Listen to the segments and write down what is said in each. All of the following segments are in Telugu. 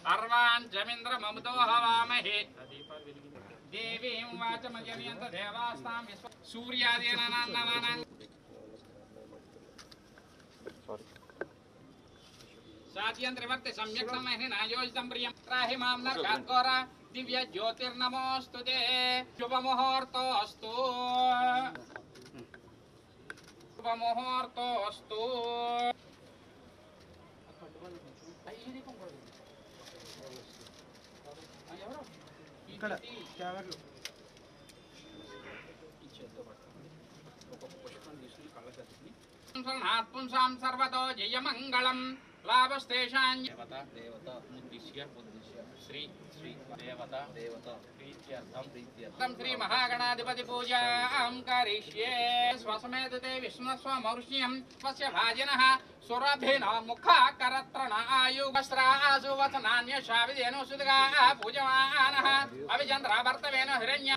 అర్వాన్ జమింద్ర మమతో హవామహే దేవీం వాచమజనియంత దేవాస్తాం విశ్వ సూర్యాదీనానాం సాధ్యంత్రివర్తి సమ్యక్ సమహి నాయోజితం ప్రియం రాహి మాం నర్గాద్ఘోర దివ్య జ్యోతిర్నమోస్తు తే శుభముహూర్తోస్తు శుభముహూర్తోస్తు ఇక్కడ క్యామెరాలు పుంసాం సర్వతో జయమంగళం లాభస్తేషాం దేవత దేవత ఉద్దిశ్య ఉద్దిశ్య శ్రీ శ్రీ దేవత దేవత ప్రీత్యర్థం ప్రీత్యర్థం శ్రీ మహాగణాధిపతి పూజాం కరిష్యే స్వసమేతే విష్ణుస్వమౌష్యం స్వస్య భాజినః సురభిన ముఖ కరత్రణ ఆయుగస్రాసు వచనాన్యశావిదేను సుదిగా పూజమానః అవిచంద్రాభర్తవేను హిరణ్య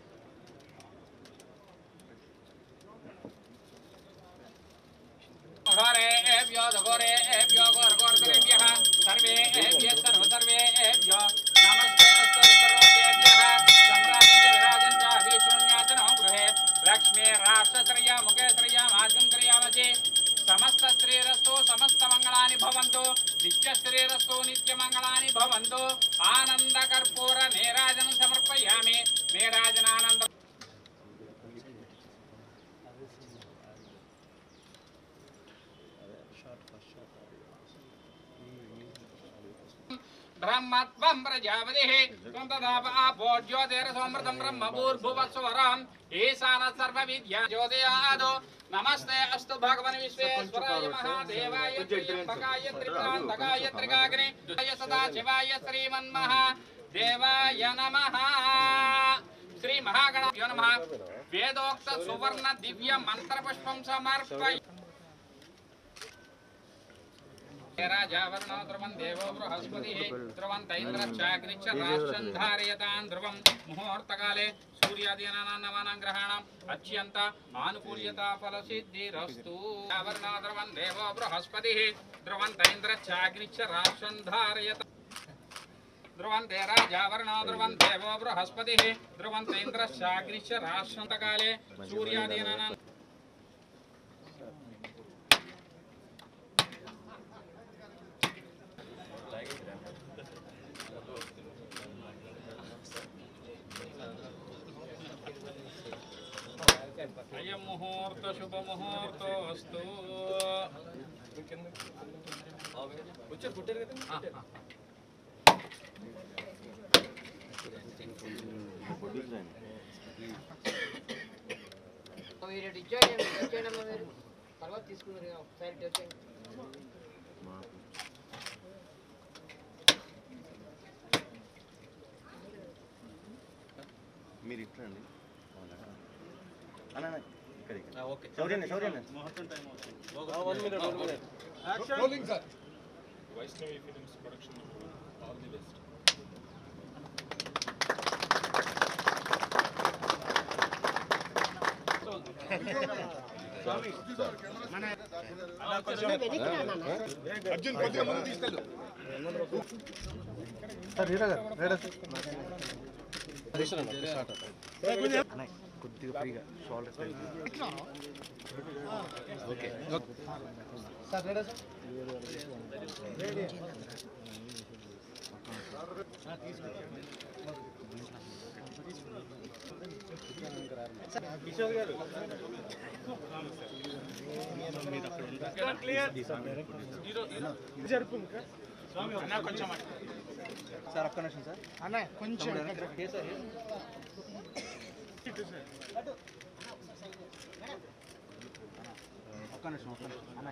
घोरेभ्यो घोरेभ्यो घोरघोरभ्यः सर्वेभ्यः सर्व सर्वेभ्यो नमस्ते सर्वेभ्यः सम्राजं च विराजं च विष्णुन्याचनो गृहे लक्ष्मी राष्ट्रश्रिया मुखे श्रिया मार्गं श्रियामसि समस्त श्रीरस्तु समस्त मंगलानि भवन्तु नित्य श्रीरस्तु नित्य मंगलानि भवन्तु आनंद कर्पूर నీరాజనం సమర్పయామి నీరాజనానంద బ్రహ్మత్వం ప్రజాపతి త్వం తదాప ఆపో జ్యోతిరసోమృతం బ్రహ్మ భూర్భువస్వరం ఈశాన సర్వ విద్యా జ్యోతియాదో నమస్తే అస్తు భగవన్ విశ్వేశ్వరాయ మహాదేవాయ త్ర్యంబకాయ త్రిపురాంతకాయ త్రికాగ్ని సదా శివాయ శ్రీమన్మహా దేవాయ నమః శ్రీ మహాగణాభ్యో నమః వేదోక్త సువర్ణ దివ్య మంత్ర పుష్పం సమర్పయ రాజావరుణో ధ్రువం దేవో బృహస్పతి ధ్రువంతైంద్రశ్చాగ్నిచ్చ రాష్ట్రం ధారయతాన్ ధ్రువం ముహూర్తకాలే సూర్యాదీనానాం నవానాం గ్రహాణం అత్యంత ఆనుకూల్యత ఫలసిద్ధిరస్తు ఆవరుణో ధ్రువం దేవో బృహస్పతి ధ్రువంతైంద్రశ్చాగ్నిచ్చ రాష్ట్రం ధారయత ధ్రువంతే రాజావరుణో ధ్రువం దేవో బృహస్పతి ధ్రువంతైంద్రశ్చాగ్నిచ్చ రాష్ట్రంతకాలే సూర్యాదీనానాం అయం ముహూర్త శుభ ముహూర్తోస్తు మీరు ఇటు ఇచ్చేయండి మీరు ఇచ్చేయండి అమ్మా మీరు తర్వాత తీసుకున్నారు కదా, ఒకసారి ఇటు వచ్చేయండి మీరు ఇట్లండి అన్న అన్న, ఇక్కడ ఇక్కడ శౌర్యన్న శౌర్యన్న Vaishnavi films production all the best sir రీడా గారు రీడా అన్న కొద్దిగా ఫ్రీగా షోల్డర్ ఓకే సార్ రీడా సార్ కిషోర్ గారు జరుపు అన్నా కొంచెం సార్ ఒక్క నిమిషం సార్ అన్న కొంచెం సార్ ఒక్క నిమిషం ఒక్క నిమిషం అన్న